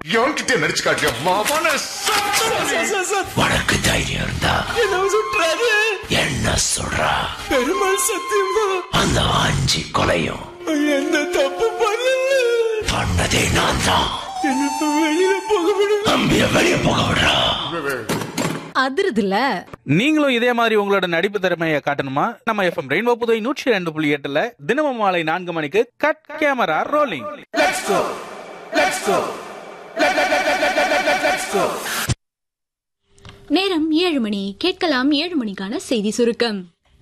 எவன்கிட்ட நடிச்சு காட்டியா மாவான உனக்கு தைரியம் இருந்தா என்ன சுட்டுறாரு என்ன சொல்றா பெருமாள் சத்தியமா அந்த அஞ்சு கொலையும் என்ன தப்பு பண்ணல பண்ணதே நான் தான் என்ன வெளியில போக விடுங்க தம்பிய வெளியே போக விடுறா அதிருதுல நீங்களும் இதே மாதிரி உங்களோட நடிப்பு திறமையை காட்டணுமா நம்ம எஃப்எம் ரெயின்போ புதுவை நூற்றி ரெண்டு புள்ளி எட்டுல தினமும் மாலை நான்கு மணிக்கு கட் கேமரா ரோலிங் நேரம் ஏழு மணி கேட்கலாம் ஏழு மணிக்கான செய்தி சுருக்கம்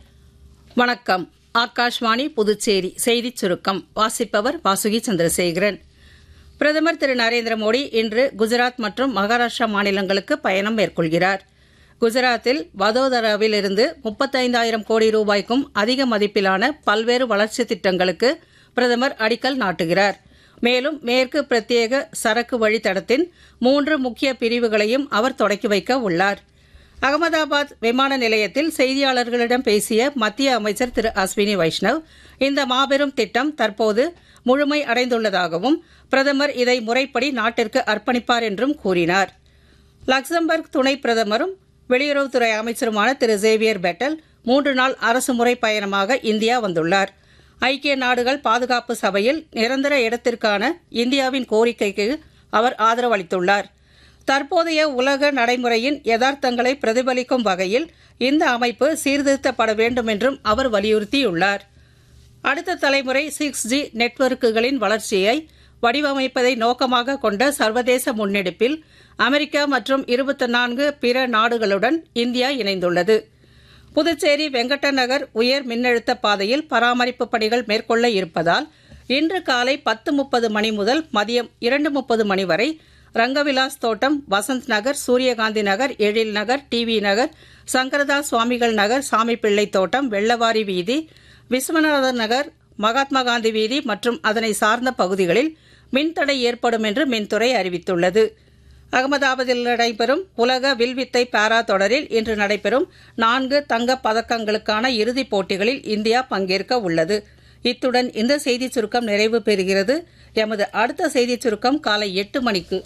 வணக்கம் ஆகாஷ்வாணி புதுச்சேரி செய்திச் சுருக்கம் வாசிப்பவர் வாசுகி சந்திரசேகரன் பிரதமர் திரு நரேந்திர மோடி இன்று குஜராத் மற்றும் மகாராஷ்டிரா மாநிலங்களுக்கு பயணம் மேற்கொள்கிறார் குஜராத்தில் வதோதராவில் இருந்து முப்பத்தைந்தாயிரம் கோடி ரூபாய்க்கும் அதிக மதிப்பிலான பல்வேறு வளர்ச்சித் திட்டங்களுக்கு பிரதமர் அடிக்கல் நாட்டுகிறார் மேலும் மேற்கு பிரத்யேக சரக்கு வழித்தடத்தின் மூன்று முக்கிய பிரிவுகளையும் அவர் தொடக்கி வைக்க உள்ளார் அகமதாபாத் விமான நிலையத்தில் செய்தியாளர்களிடம் பேசிய மத்திய அமைச்சர் திரு அஸ்வினி வைஷ்ணவ் இந்த மாபெரும் திட்டம் தற்போது முழுமை அடைந்துள்ளதாகவும் பிரதமர் இதை முறைப்படி நாட்டிற்கு அர்ப்பணிப்பார் என்றும் கூறினார் லக்சம்பர்க் துணை பிரதமரும் வெளியுறவுத்துறை அமைச்சருமான திரு சேவியர் பெட்டல் மூன்று நாள் அரசுமுறை பயணமாக இந்தியா வந்துள்ளார் ஐக்கிய நாடுகள் பாதுகாப்பு சபையில் நிரந்தர இடத்திற்கான இந்தியாவின் கோரிக்கைக்கு அவர் ஆதரவு அளித்துள்ளார் தற்போதைய உலக நடைமுறையின் யதார்த்தங்களை பிரதிபலிக்கும் வகையில் இந்த அமைப்பு சீர்திருத்தப்பட வேண்டும் என்றும் அவர் வலியுறுத்தியுள்ளார் அடுத்த தலைமுறை சிக்ஸ் ஜி நெட்வொர்க்குகளின் வளர்ச்சியை வடிவமைப்பதை நோக்கமாக கொண்ட சர்வதேச முன்னெடுப்பில் அமெரிக்கா மற்றும் இருபத்தி நான்கு பிற நாடுகளுடன் இந்தியா இணைந்துள்ளது புதுச்சேரி வெங்கட்ட நகர் உயர் மின்னழுத்த பாதையில் பராமரிப்பு பணிகள் மேற்கொள்ள இருப்பதால் இன்று காலை பத்து முப்பது மணி முதல் மதியம் இரண்டு முப்பது மணி வரை ரங்கவிலாஸ் தோட்டம் வசந்த் நகர் சூரியகாந்தி நகர் எழில் நகர் டிவி நகர் சங்கரதாஸ் சுவாமிகள் நகர் சாமிப்பிள்ளை தோட்டம் வெள்ளவாரி வீதி விஸ்வநாதர் நகர் மகாத்மா காந்தி வீதி மற்றும் அதனை சார்ந்த பகுதிகளில் மின்தடை ஏற்படும் என்று மின்துறை அறிவித்துள்ளது அகமதாபாத்தில் நடைபெறும் உலக வில்வித்தை பாரா தொடரில் இன்று நடைபெறும் நான்கு தங்கப் பதக்கங்களுக்கான இறுதிப் போட்டிகளில் இந்தியா பங்கேற்க உள்ளது இத்துடன் இந்த செய்திச் சுருக்கம் நிறைவு பெறுகிறது எமது அடுத்த செய்திச் சுருக்கம் காலை எட்டு மணிக்கு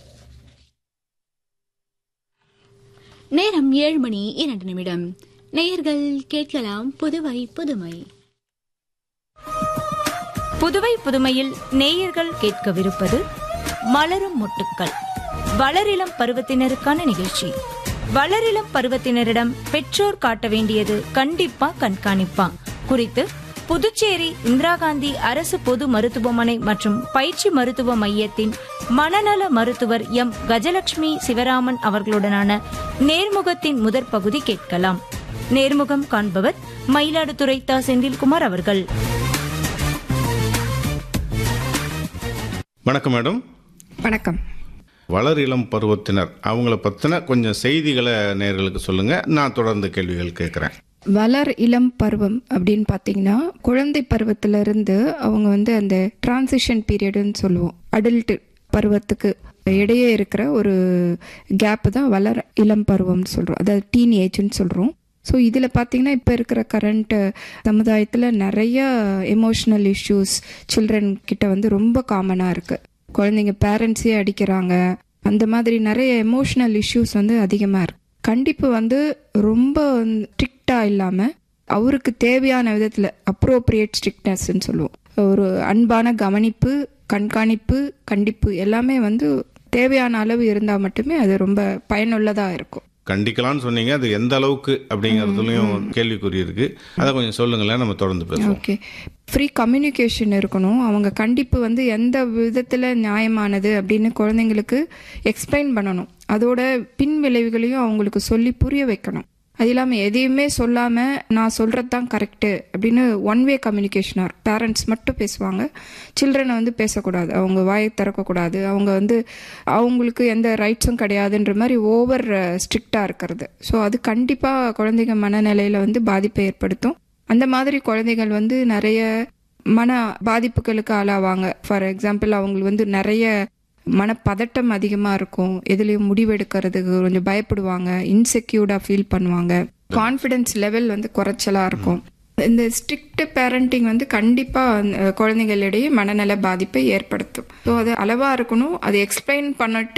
நேரம் ஏழு மணி இரண்டு நிமிடம் நேயர்கள் கேட்கலாம் புதுவை புதுமை புதுவை புதுமையில் நேயர்கள் கேட்கவிருப்பது மலரும் மொட்டுக்கள் வளரிளம் பருவத்தினருக்கான நிகழ்ச்சி வளரிளம் பருவத்தினரிடம் பெற்றோர் காட்ட வேண்டியது கண்டிப்பா கண்காணிப்பா குறித்து புதுச்சேரி இந்திரா காந்தி அரசு பொது மருத்துவமனை மற்றும் பயிற்சி மருத்துவ மையத்தின் மனநல மருத்துவர் எம் கஜலட்சுமி சிவராமன் அவர்களுடனான நேர்முகத்தின் முதற் பகுதி கேட்கலாம் நேர்முகம் காண்பவர் மயிலாடுதுறை தா செந்தில்குமார் அவர்கள் வணக்கம் மேடம் வணக்கம் வளர் இளம் பருவத்தினர் அவங்கள பற்றின கொஞ்சம் செய்திகளை நேர்களுக்கு சொல்லுங்கள் நான் தொடர்ந்து கேள்விகள் கேட்குறேன் வளர் இளம் பருவம் அப்படின்னு பார்த்தீங்கன்னா குழந்தை பருவத்திலிருந்து அவங்க வந்து அந்த டிரான்சிஷன் பீரியடுன்னு சொல்லுவோம் அடல்ட் பருவத்துக்கு இடையே இருக்கிற ஒரு கேப் தான் வளர் இளம் பருவம்னு சொல்கிறோம் அதாவது டீன் ஏஜ்னு சொல்கிறோம் ஸோ இதில் பார்த்தீங்கன்னா இப்போ இருக்கிற கரண்ட் சமுதாயத்தில் நிறைய எமோஷ்னல் இஷ்யூஸ் சில்ட்ரன் கிட்ட வந்து ரொம்ப காமனாக இருக்குது குழந்தைங்க பேரண்ட்ஸே அடிக்கிறாங்க அந்த மாதிரி நிறைய எமோஷ்னல் இஷ்யூஸ் வந்து அதிகமாக இருக்கு கண்டிப்பு வந்து ரொம்ப ஸ்ட்ரிக்டாக இல்லாமல் அவருக்கு தேவையான விதத்தில் அப்ரோப்ரியேட் ஸ்ட்ரிக்ட்னஸ்ன்னு சொல்லுவோம் ஒரு அன்பான கவனிப்பு கண்காணிப்பு கண்டிப்பு எல்லாமே வந்து தேவையான அளவு இருந்தால் மட்டுமே அது ரொம்ப பயனுள்ளதாக இருக்கும் கண்டிக்கலாம்னு சொன்னீங்க அது எந்த அளவுக்கு அப்படிங்கிறதுலையும் கேள்விக்குறி இருக்கு அதை கொஞ்சம் சொல்லுங்களேன் நம்ம தொடர்ந்து பேசுவோம் ஓகே ஃப்ரீ கம்யூனிகேஷன் இருக்கணும் அவங்க கண்டிப்பு வந்து எந்த விதத்தில் நியாயமானது அப்படின்னு குழந்தைங்களுக்கு எக்ஸ்பிளைன் பண்ணணும் அதோட பின் விளைவுகளையும் அவங்களுக்கு சொல்லி புரிய வைக்கணும் அது இல்லாமல் எதையுமே சொல்லாமல் நான் சொல்கிறது தான் கரெக்டு அப்படின்னு ஒன் வே கம்யூனிகேஷனாக இருக்கும் பேரண்ட்ஸ் மட்டும் பேசுவாங்க சில்ட்ரனை வந்து பேசக்கூடாது அவங்க வாயை திறக்கக்கூடாது அவங்க வந்து அவங்களுக்கு எந்த ரைட்ஸும் கிடையாதுன்ற மாதிரி ஓவர் ஸ்ட்ரிக்டாக இருக்கிறது ஸோ அது கண்டிப்பாக குழந்தைங்க மனநிலையில் வந்து பாதிப்பை ஏற்படுத்தும் அந்த மாதிரி குழந்தைகள் வந்து நிறைய மன பாதிப்புகளுக்கு ஆளாவாங்க ஃபார் எக்ஸாம்பிள் அவங்களுக்கு வந்து நிறைய மனப்பதட்டம் அதிகமாக இருக்கும் எதுலேயும் முடிவெடுக்கிறதுக்கு கொஞ்சம் பயப்படுவாங்க இன்செக்யூர்டாக ஃபீல் பண்ணுவாங்க கான்ஃபிடென்ஸ் லெவல் வந்து குறைச்சலாக இருக்கும் இந்த ஸ்ட்ரிக்ட் பேரண்டிங் வந்து கண்டிப்பாக குழந்தைகளிடையே மனநல பாதிப்பை ஏற்படுத்தும் ஸோ அது அளவாக இருக்கணும் அது எக்ஸ்பிளைன் பண்ணிட்டு